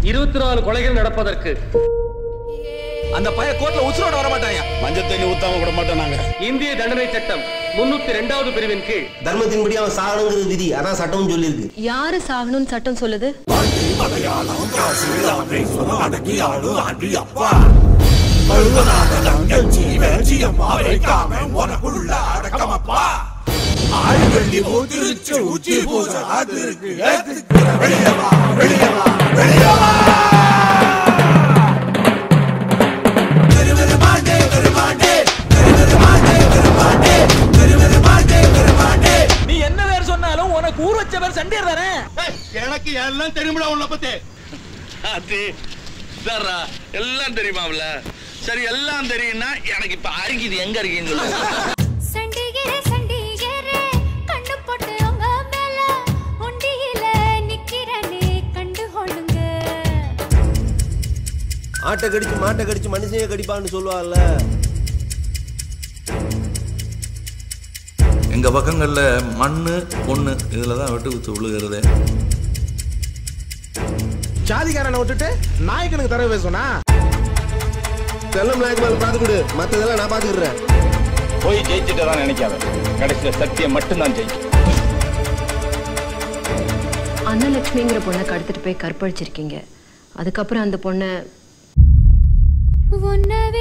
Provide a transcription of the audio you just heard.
இருபத்தி நாலு கொலைகள் நடப்பதற்கு அந்த பைய கோர்ட்ல உசுரோட வர மாட்டாயா மஞ்சள் தண்ணி ஊத்தாம விட மாட்டோம் நாங்க இந்திய தண்டனை சட்டம் முன்னூத்தி ரெண்டாவது பிரிவின் கீழ் தர்மத்தின்படி அவன் சாகணுங்கிறது விதி அதான் சட்டம் சொல்லியிருக்கு யாரு சாகணும்னு சட்டம் சொல்லுது நீ என்ன பேர் சொன்னாலும் உனக்கு ஊர் வச்ச பேர் சண்டியர் தானே எனக்கு எல்லாம் தெரியுமிடா உன்னை பத்தி அது சாரா எல்லாம் தெரியுமாப்ல சரி எல்லாம் தெரியும்னா எனக்கு இப்ப அரிக்குது எங்க இருக்கீங்க சண்டிகரே சண்டிகரே கண்ணு போட்டு உங்க மேல உண்டியில நிக்கிறனே கண்டு கொள்ளுங்க ஆட்டை கடிச்சு மாட்டை கடிச்சு மனுஷனையே கடிப்பான்னு சொல்லுவாங்கல்ல எங்க பக்கங்கள்ல மண்ணு பொண்ணு இதுல தான் வெட்டு குத்து விழுகிறதே ஜாதிகாரனை விட்டுட்டு நாயக்கனுக்கு தர பேசுனா செல்லம் நாயக்கு மேல பார்த்து கொடு மத்ததெல்லாம் நான் பாத்துக்கிறேன் போய் ஜெயிச்சுட்டு தான் நினைக்காத கடைசியில சத்தியம் மட்டும்தான் ஜெயிக்கும் அன்னலட்சுமிங்கிற பொண்ணை கடத்திட்டு போய் கற்பழிச்சிருக்கீங்க அதுக்கப்புறம் அந்த பொண்ணை உன்னை